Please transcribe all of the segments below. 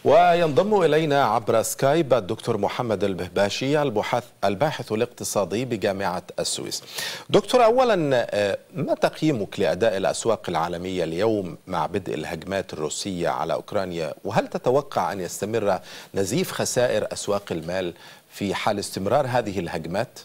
وينضم إلينا عبر سكايب الدكتور محمد البهباشي البحث الباحث الاقتصادي بجامعة السويس دكتور أولا ما تقييمك لأداء الأسواق العالمية اليوم مع بدء الهجمات الروسية على أوكرانيا وهل تتوقع أن يستمر نزيف خسائر أسواق المال في حال استمرار هذه الهجمات؟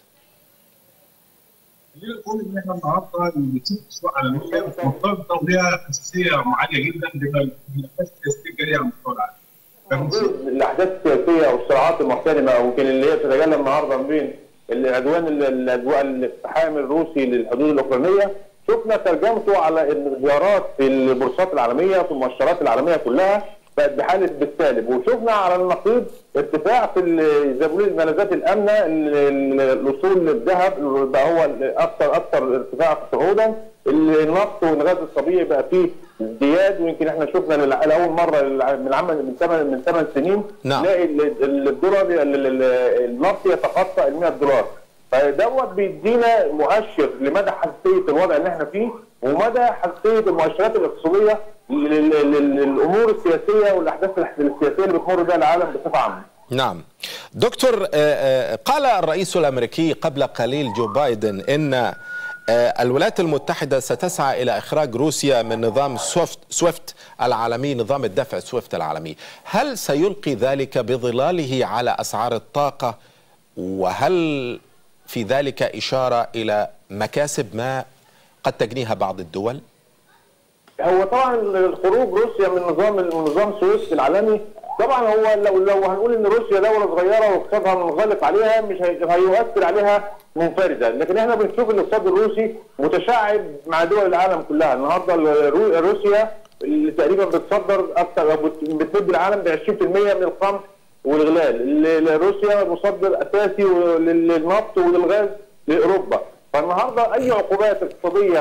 خلينا نقول ان احنا النهارده بنشوف اسواق عالميه مرتبطه وليها حساسيه عاليه جدا بالاحداث السياسيه الجاريه على مستوى العالم. الاحداث السياسيه والصراعات المحتدمه او يمكن اللي هي بتتجلى النهارده ما بين العدوان الاجواء الاقتحام الروسي للحدود الاوكرانيه شفنا ترجمته على الانهيارات في البورصات العالميه في المؤشرات العالميه كلها بقت بحاله بالسالب وشفنا على النقيض ارتفاع في زي ما بيقولوا الملاذات الامنه الاصول للذهب بقى هو اكثر اكثر ارتفاع صعودا النفط والغاز الطبيعي بقى فيه ازدياد ويمكن احنا شفنا لاول مره من عمل من ثمان من ثمان سنين نعم. نلاقي الدولار النفط يتخطى ال 100 دولار فدوت بيدينا مؤشر لمدى حساسيه الوضع اللي احنا فيه ومدى حساسيه المؤشرات الاقتصاديه للامور السياسيه والاحداث السياسيه اللي بتمر بها العالم بصفه عامه. نعم دكتور قال الرئيس الامريكي قبل قليل جو بايدن ان الولايات المتحدة ستسعى إلى إخراج روسيا من نظام سويفت, سويفت العالمي نظام الدفع سويفت العالمي هل سيلقي ذلك بظلاله على أسعار الطاقة وهل في ذلك إشارة إلى مكاسب ما قد تجنيها بعض الدول؟ هو طبعا الخروج روسيا من نظام من نظام سويس العالمي طبعا هو لو لو هنقول ان روسيا دوله صغيره واقتصادها منغلق عليها مش هيؤثر عليها منفرده، لكن احنا بنشوف الاقتصاد الروسي متشعب مع دول العالم كلها، النهارده روسيا اللي تقريبا بتصدر اكثر بتمد العالم ب 20% من القمح والغلال، روسيا مصدر اساسي للنفط وللغاز لاوروبا، فالنهارده اي عقوبات اقتصاديه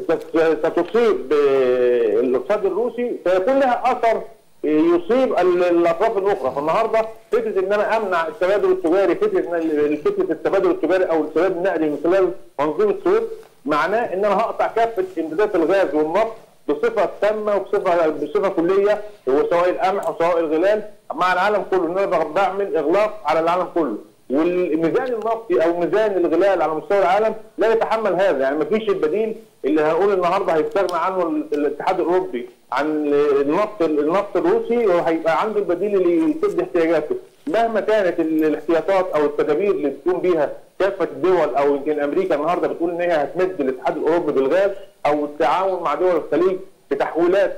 ستصيب الاقتصاد الروسي سيكون لها اثر يصيب الاطراف الاخرى فالنهارده فكره ان انا امنع التبادل التجاري فكره ان فكره التبادل التجاري او السداد النقدي من خلال منظومه سويس معناه ان انا هقطع كافه امدادات الغاز والنفط بصفه تامه وبصفه بصفه كليه وسواء القمح وسواء الغلال مع العالم كله ان انا بعمل اغلاق على العالم كله والميزان النفطي او ميزان الغلال على مستوى العالم لا يتحمل هذا يعني ما فيش البديل اللي هنقول النهارده هيستغنى عنه الاتحاد الاوروبي عن النفط النفط الروسي وهيبقى عنده البديل اللي يسد احتياجاته مهما كانت الاحتياطات او التدابير اللي بتقوم بيها كافه الدول او يمكن امريكا النهارده بتقول ان هي هتمد الاتحاد الاوروبي بالغاز او التعاون مع دول الخليج في تحويلات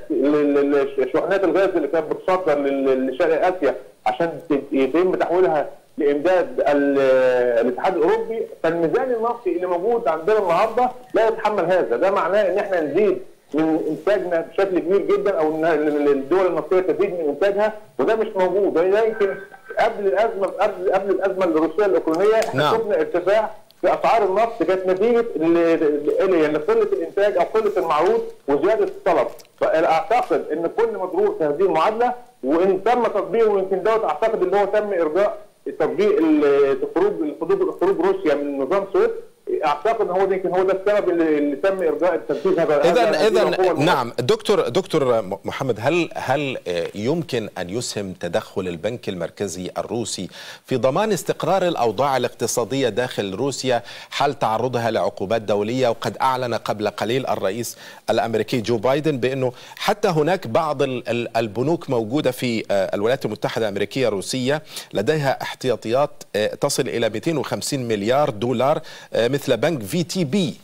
شحنات الغاز اللي كانت بتصدر لشرق اسيا عشان يتم تحويلها لامداد الاتحاد الاوروبي فالميزان النفطي اللي موجود عندنا النهارده لا يتحمل هذا ده معناه ان احنا نزيد من انتاجنا بشكل كبير جدا او ان الدول النفطيه تزيد من انتاجها وده مش موجود ده يمكن قبل الازمه قبل قبل الازمه الروسيه الاوكرانيه احنا نعم. شفنا ارتفاع في اسعار النفط كانت نتيجه يعني قله الانتاج او قله المعروض وزياده الطلب فاعتقد ان كل مضرور في هذه المعادله وان تم تطبيقه ويمكن دوت اعتقد ان هو تم ارجاء تطبيق خروج خروج خروج روسيا من نظام سويس اعتقد هو ده يمكن هو ده السبب اللي, اللي تم ارجاء التنفيذ هذا اذا اذا نعم دكتور دكتور محمد هل هل يمكن ان يسهم تدخل البنك المركزي الروسي في ضمان استقرار الاوضاع الاقتصاديه داخل روسيا حال تعرضها لعقوبات دوليه وقد اعلن قبل قليل الرئيس الامريكي جو بايدن بانه حتى هناك بعض البنوك موجوده في الولايات المتحده الامريكيه الروسيه لديها احتياطيات تصل الى 250 مليار دولار مثل بنك في تي بي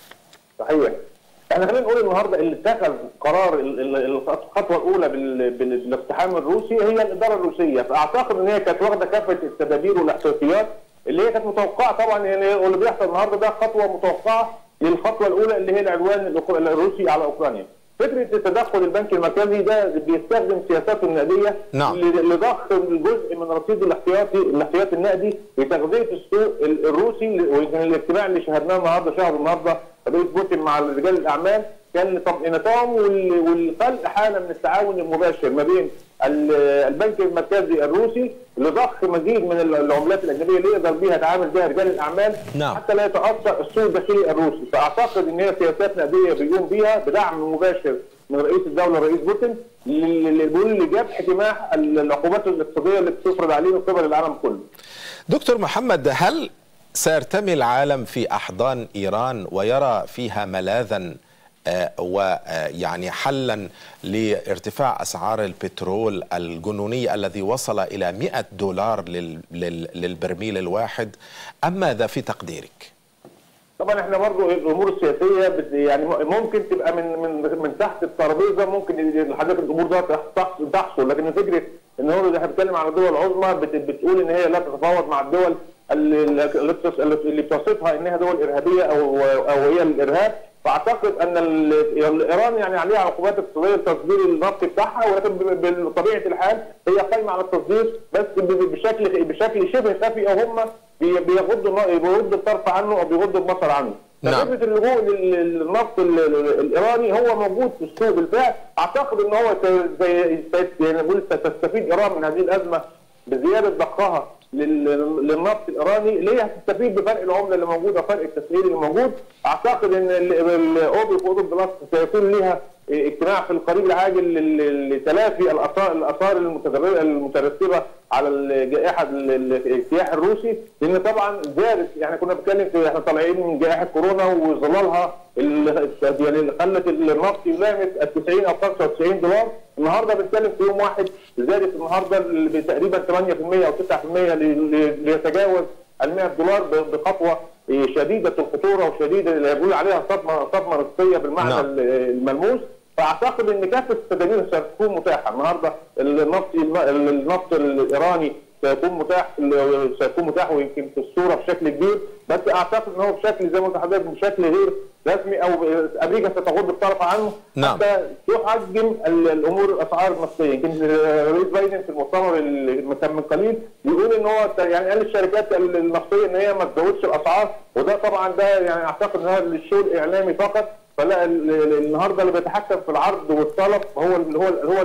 صحيح احنا خلينا نقول النهارده اللي اتخذ قرار الخطوه الاولى بالاقتحام الروسي هي الاداره الروسيه فاعتقد ان هي كانت واخده كافه التدابير والاحتياطيات اللي هي كانت متوقعه طبعا يعني واللي بيحصل النهارده ده خطوه متوقعه للخطوه الاولى اللي هي العدوان الروسي على اوكرانيا فكره تدخل البنك المركزي ده بيستخدم سياساته النقديه نعم. لضخ جزء من رصيد الاحتياطي الاحتياطي النقدي لتغذيه السوق الروسي ويمكن الاجتماع اللي شاهدناه النهارده شهر النهارده رئيس بوتين مع رجال الاعمال كان طمئنتهم والخلق حاله من التعاون المباشر ما بين البنك المركزي الروسي لضخ مزيد من العملات الاجنبيه اللي يقدر بيها يتعامل بها رجال الاعمال نعم. حتى لا يتاثر السوق الداخلي الروسي فاعتقد ان هي سياسات نقديه بيقوم بيها بدعم مباشر من رئيس الدوله الرئيس بوتين اللي بيقول لجبح جماح العقوبات الاقتصاديه اللي بتفرض عليه من قبل العالم كله. دكتور محمد هل سيرتمي العالم في احضان ايران ويرى فيها ملاذا ويعني حلا لارتفاع اسعار البترول الجنوني الذي وصل الى 100 دولار للبرميل الواحد ام ماذا في تقديرك؟ طبعا احنا برضو الامور السياسيه يعني ممكن تبقى من من من تحت الترابيزه ممكن حضرتك الامور ده تحصل لكن فكره ان هو احنا بنتكلم على دول عظمى بتقول ان هي لا تتفاوض مع الدول اللي بتصفها انها دول ارهابيه او او هي الارهاب فاعتقد ان ايران يعني عليها عقوبات اقتصاديه لتصدير النفط بتاعها ولكن بطبيعه الحال هي قايمه على التصدير بس بشكل بشكل شبه خفي او هم بيغضوا بيغضوا الطرف عنه او بيغضوا البصر عنه. نعم. فكره اللجوء للنفط الايراني هو موجود في السوق بالفعل اعتقد ان هو زي يعني نقول ستستفيد ايران من هذه الازمه بزياده ضخها للنفط الايراني اللي هي هتستفيد بفرق العمله اللي موجود وفرق التسعير اللي موجود اعتقد ان الاوبك واوبك بلس سيكون لها اجتماع في القريب العاجل لتلافي الاثار الاثار المترتبه على الجائحه الاجتياح الروسي لان طبعا زادت يعني كنا بنتكلم في احنا طالعين من جائحه كورونا وظلالها اللي يعني خلت النفط يلامس ال 90 او 95 دولار النهارده بنتكلم في يوم واحد زادت النهارده تقريبا 8% او 9% ليتجاوز ال 100 دولار بخطوه شديده الخطوره وشديده اللي بيقول عليها صدمه صدمه نفسيه بالمعنى نعم. الملموس فاعتقد ان كافه التدابير ستكون متاحه النهارده النفط النفط الايراني سيكون متاح سيكون متاح ويمكن في الصوره بشكل كبير بس اعتقد ان هو بشكل زي ما قلت لحضرتك بشكل غير رسمي او امريكا ستغض الطرف عنه نعم. حتى تحجم الامور الاسعار النفطيه يمكن الرئيس بايدن في المؤتمر اللي كان من قليل بيقول ان هو يعني قال للشركات النفطيه ان هي ما تزودش الاسعار وده طبعا ده يعني اعتقد ان هذا الشو الاعلامي فقط فلا النهارده اللي بيتحكم في العرض والطلب هو اللي هو هو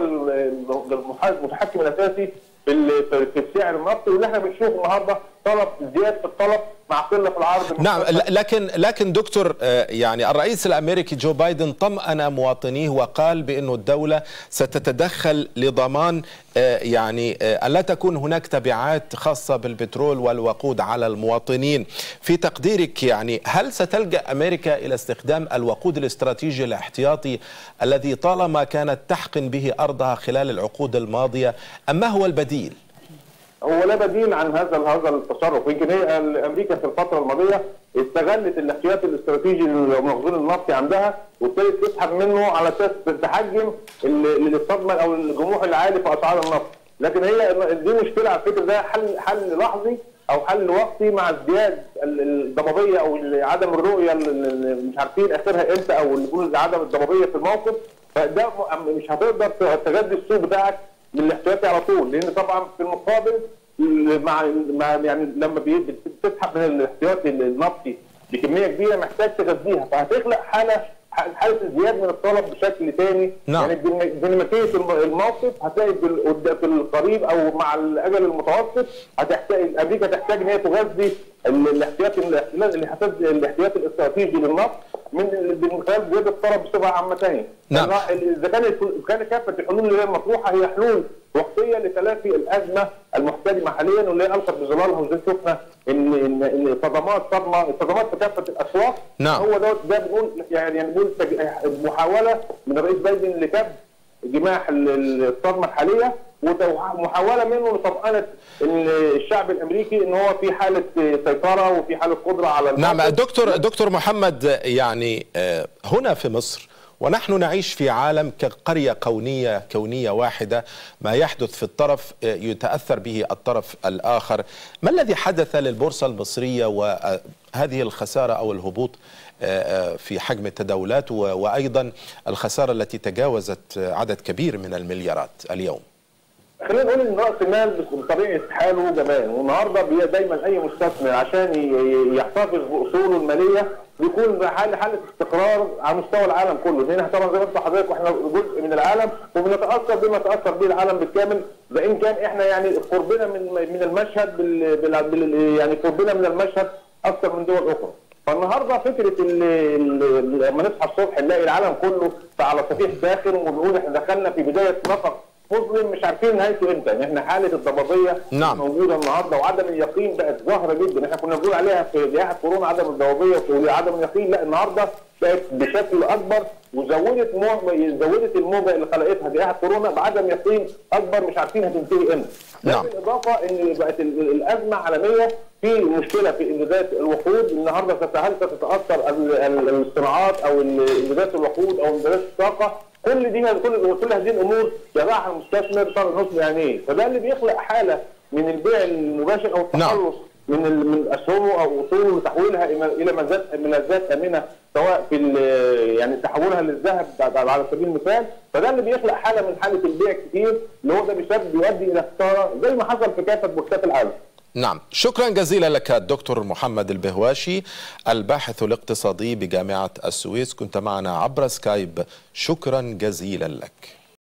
المتحكم الاساسي في في السعر النفطي واللي احنا بنشوفه النهارده طلب زياده في الطلب مع قله في العرض نعم لكن لكن دكتور يعني الرئيس الامريكي جو بايدن طمأن مواطنيه وقال بانه الدوله ستتدخل لضمان يعني ان لا تكون هناك تبعات خاصه بالبترول والوقود على المواطنين في تقديرك يعني هل ستلجا امريكا الى استخدام الوقود الاستراتيجي الاحتياطي الذي طالما كانت تحقن به ارضها خلال العقود الماضيه ام ما هو البديل هو لا بديل عن هذا هذا التصرف يمكن هي امريكا في الفتره الماضيه استغلت الاحتياطي الاستراتيجي للمخزون النفطي عندها وابتدت تسحب منه على اساس تحجم الصدمه او الجموح العالي في اسعار النفط لكن هي دي مشكله على فكره ده حل حل لحظي او حل وقتي مع ازدياد الضبابيه او عدم الرؤيه اللي مش عارفين اخرها امتى او اللي بيقولوا عدم الضبابيه في الموقف فده مش هتقدر تجدي السوق بتاعك بالاحتياطي على طول لان طبعا في المقابل مع مع يعني لما بتسحب من الاحتياطي النفطي بكميه كبيره محتاج تغذيها فهتخلق حاله حاله ازدياد من الطلب بشكل ثاني نعم. يعني ديناميكيه الموقف هتلاقي في القريب او مع الاجل المتوسط هتحتاج امريكا تحتاج ان هي تغذي الاحتياطي الاحتياطي الاستراتيجي للنفط من من خلال زياده الطلب بصفه عامه ثانيه. نعم. اذا كان كان كافه الحلول اللي هي المطروحه هي حلول وقتيه لتلافي الازمه المحتجمه حاليا واللي هي القت بظلالها وزي شفنا ان ان ان الصدمات صدمه الصدمات في كافه الاسواق نعم. هو ده ده بنقول يعني نقول محاوله من الرئيس بايدن لكبح جماح الصدمه الحاليه ومحاوله منه لطمأنة الشعب الامريكي ان هو في حاله سيطره وفي حاله قدره على نعم دكتور دكتور محمد يعني هنا في مصر ونحن نعيش في عالم كقرية كونية كونية واحدة ما يحدث في الطرف يتأثر به الطرف الآخر ما الذي حدث للبورصة المصرية وهذه الخسارة أو الهبوط في حجم التداولات وأيضا الخسارة التي تجاوزت عدد كبير من المليارات اليوم خلينا نقول ان راس المال بطبيعه حاله جبان والنهارده دايما اي مستثمر عشان يحتفظ باصوله الماليه بيكون حال حاله استقرار على مستوى العالم كله لان طبعا زي ما انت حضرتك واحنا جزء من العالم وبنتاثر بما تاثر به العالم بالكامل وان كان احنا يعني قربنا من من المشهد بال بال يعني قربنا من المشهد اكثر من دول اخرى فالنهارده فكره ال- ال- لما نصحى الصبح نلاقي العالم كله على صفيح ساخن ونقول احنا دخلنا في بدايه نفق مظلم مش عارفين نهايته امتى يعني احنا حاله الضبابيه نعم. موجوده النهارده وعدم اليقين بقت ظاهره جدا احنا كنا بنقول عليها في جائحه كورونا عدم الضبابيه وعدم اليقين لا النهارده بقت بشكل اكبر وزودت مو... زودت الموجه اللي خلقتها جائحه كورونا بعدم يقين اكبر مش عارفين هتنتهي امتى ده نعم. بالاضافه ان بقت ال- ال- الازمه عالميه في مشكله في انجازات الوقود النهارده ست- هل ستتاثر ال- ال- الصناعات او ال- انجازات الوقود او انجازات الطاقه كل دي كل كل هذه الامور يضعها المستثمر طرف نصب عينيه فده اللي بيخلق حاله من البيع المباشر او التخلص من ال- من اسهمه او اصوله وتحويلها الى الى ملذات ملذات امنه سواء في ال- يعني تحولها للذهب بعد- على سبيل المثال فده اللي بيخلق حاله من حاله البيع كتير اللي هو ده بيسبب بيؤدي الى خساره زي ما حصل في كافه بورصات العالم نعم شكرا جزيلا لك الدكتور محمد البهواشي الباحث الاقتصادي بجامعة السويس كنت معنا عبر سكايب شكرا جزيلا لك